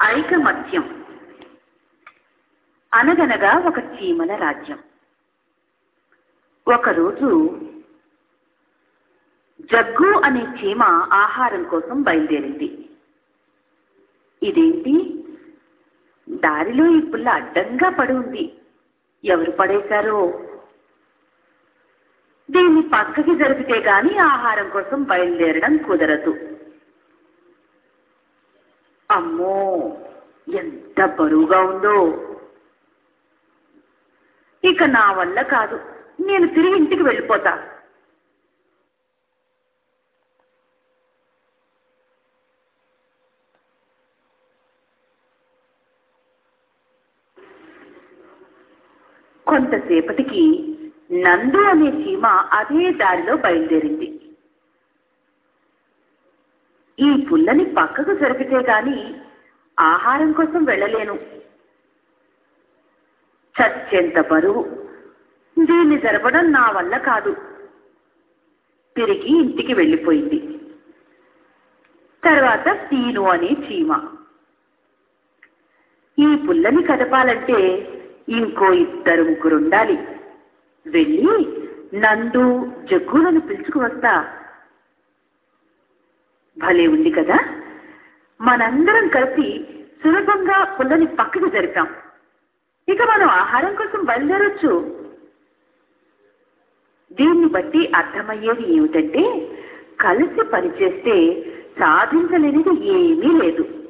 ఐకమత్యం అనగనగా ఒక చీమల రాజ్యం ఒకరోజు జగ్గు అనే చీమ ఆహారం కోసం బయలుదేరింది ఇదేంటి దారిలో ఈ పుల్ల అడ్డంగా పడి ఉంది ఎవరు పడేశారో దీన్ని పక్కకి జరిపితే గాని ఆహారం కోసం బయలుదేరడం కుదరదు అమ్మో ఎంత బరువుగా ఉందో ఇక నా వల్ల కాదు నేను తిరిగి ఇంటికి వెళ్ళిపోతా కొంతసేపటికి నందు అనే చీమ అదే దారిలో బయలుదేరింది ఈ పుల్లని పక్కకు జరిపితే గాని ఆహారం కోసం వెళ్ళలేను చచ్చెంత బరువు దీన్ని జరపడం నా వల్ల కాదు తిరిగి ఇంటికి వెళ్ళిపోయింది తర్వాత సీను అనే చీమ ఈ పుల్లని కదపాలంటే ఇంకో ఇద్దరు ముగ్గురు ఉండాలి వెళ్ళి నందు జగ్గులను పిలుచుకు వస్తా భలే ఉంది కదా మనందరం కలిసి సులభంగా పుల్లని పక్కకు జరిపాం ఇక మనం ఆహారం కోసం బయలుదేరొచ్చు దీన్ని బట్టి అర్థమయ్యేది ఏమిటంటే కలిసి పనిచేస్తే సాధించలేనిది ఏమీ లేదు